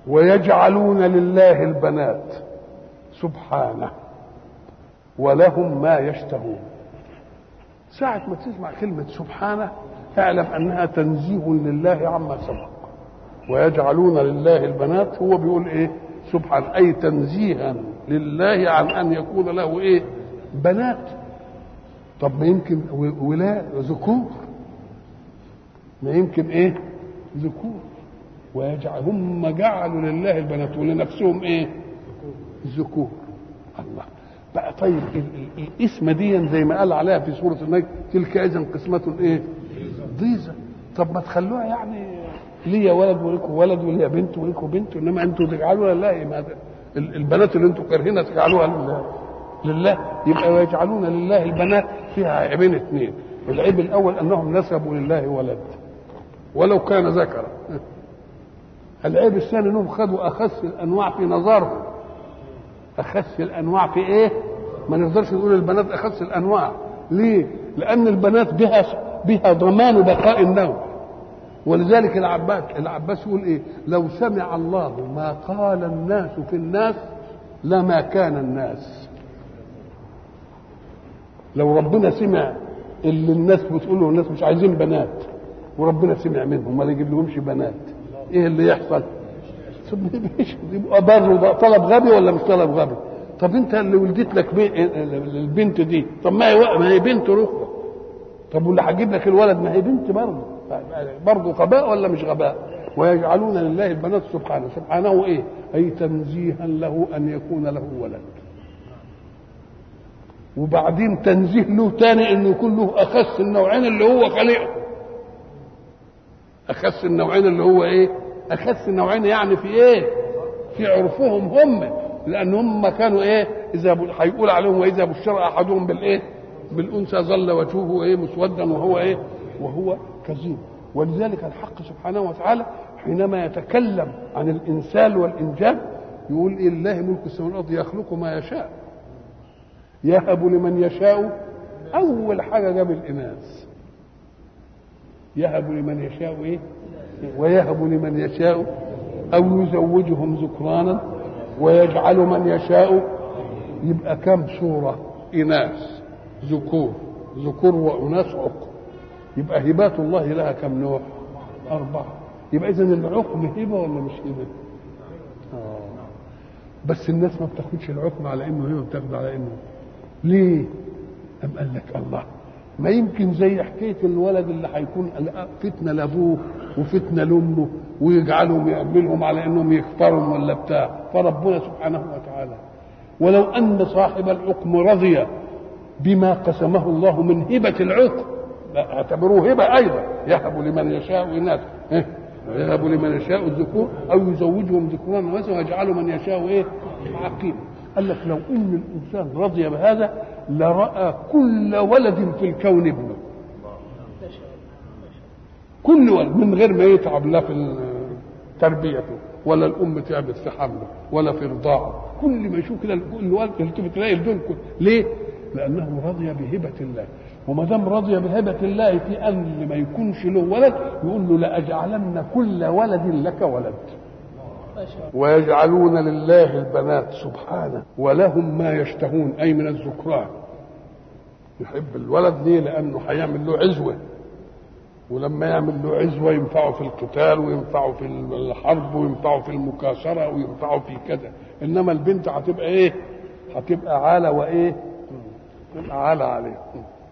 ويجعلون لله البنات سبحانه ولهم ما يشتهون ساعة ما تسمع كلمة سبحانه اعلم أنها تنزيه لله عما سبق ويجعلون لله البنات هو بيقول ايه سبحان اي تنزيها لله عن ان يكون له ايه بنات طب ما يمكن ولاء ذكور ما يمكن ايه ذكور ويجعل هم جعلوا لله البنات ولنفسهم ايه ذكور الله بقى طيب الاسم دي زي ما قال عليها في سوره النجم تلك اذا قسمه ايه ضيزه طب ما تخلوها يعني ليا ولد ولكم ولد وليا بنت ولكم بنت انما انتم تجعلوها لله ما البنات اللي انتم كارهينها تجعلوها لله لله يبقى ويجعلون لله البنات فيها عيبين اثنين العيب الاول انهم نسبوا لله ولد ولو كان ذكرا العيب الثاني انهم خدوا اخس الانواع في نظرهم اخس الانواع في ايه ما نقدرش نقول البنات اخس الانواع ليه لان البنات بها بها ضمان بقاء النوع ولذلك العباس العباس يقول ايه لو سمع الله ما قال الناس في الناس لما كان الناس لو ربنا سمع اللي الناس بتقوله الناس مش عايزين بنات وربنا سمع منهم ما يجيب لهمش بنات ايه اللي يحصل يبقى برضه طلب غبي ولا مش طلب غبي طب انت اللي ولدت لك البنت دي طب ما هي ما هي بنت رخوه طب واللي هجيب لك الولد ما هي بنت برضه برضه غباء ولا مش غباء ويجعلون لله البنات سبحانه سبحانه ايه اي تنزيها له ان يكون له ولد وبعدين تنزيه له تاني انه يكون له اخس النوعين اللي هو خلقه اخس النوعين اللي هو ايه اخس النوعين يعني في ايه في عرفهم هم لان هم كانوا ايه اذا هيقول عليهم واذا بشر احدهم بالايه بالانثى ظل وجهه ايه مسودا وهو ايه وهو كظيم ولذلك الحق سبحانه وتعالى حينما يتكلم عن الانسان والانجاب يقول إيه لله ملك السماوات والارض يخلق ما يشاء يهب لمن يشاء اول حاجه جاب الاناث يهب لمن يشاء ايه ويهب لمن يشاء او يزوجهم ذكرانا ويجعل من يشاء يبقى كم صوره اناث ذكور ذكور واناث عقم يبقى هبات الله لها كم نوع أربعة يبقى إذا العقم هبة ولا مش هبة؟ آه. بس الناس ما بتاخدش العقم على إنه هبة بتاخد على إنه ليه؟ أم قال لك الله ما يمكن زي حكاية الولد اللي هيكون فتنة لأبوه وفتنة لأمه ويجعلهم يعملهم على إنهم يكفرهم ولا بتاع فربنا سبحانه وتعالى ولو أن صاحب العقم رضي بما قسمه الله من هبة العقم اعتبروه هبه ايضا يهب لمن يشاء اناث إيه؟ يهب لمن يشاء الذكور او يزوجهم ذكرانا وانثى ويجعل من يشاء ايه عقيم قال لك لو ان الانسان رضي بهذا لراى كل ولد في الكون ابنه كل ولد من غير ما يتعب لا في تربيته ولا الام تعبت في حمله ولا في رضاعه كل ما يشوف كده كل ولد يلتفت تلاقي الدول ليه؟ لانه رضي بهبه الله وما دام رضي بهبه الله في ان ما يكونش له ولد يقول له لاجعلن كل ولد لك ولد ويجعلون لله البنات سبحانه ولهم ما يشتهون اي من الذكران يحب الولد ليه لانه هيعمل له عزوه ولما يعمل له عزوه ينفعه في القتال وينفعه في الحرب وينفعه في المكاسره وينفعه في كذا انما البنت هتبقى ايه هتبقى عاله وايه تبقى عاله عليه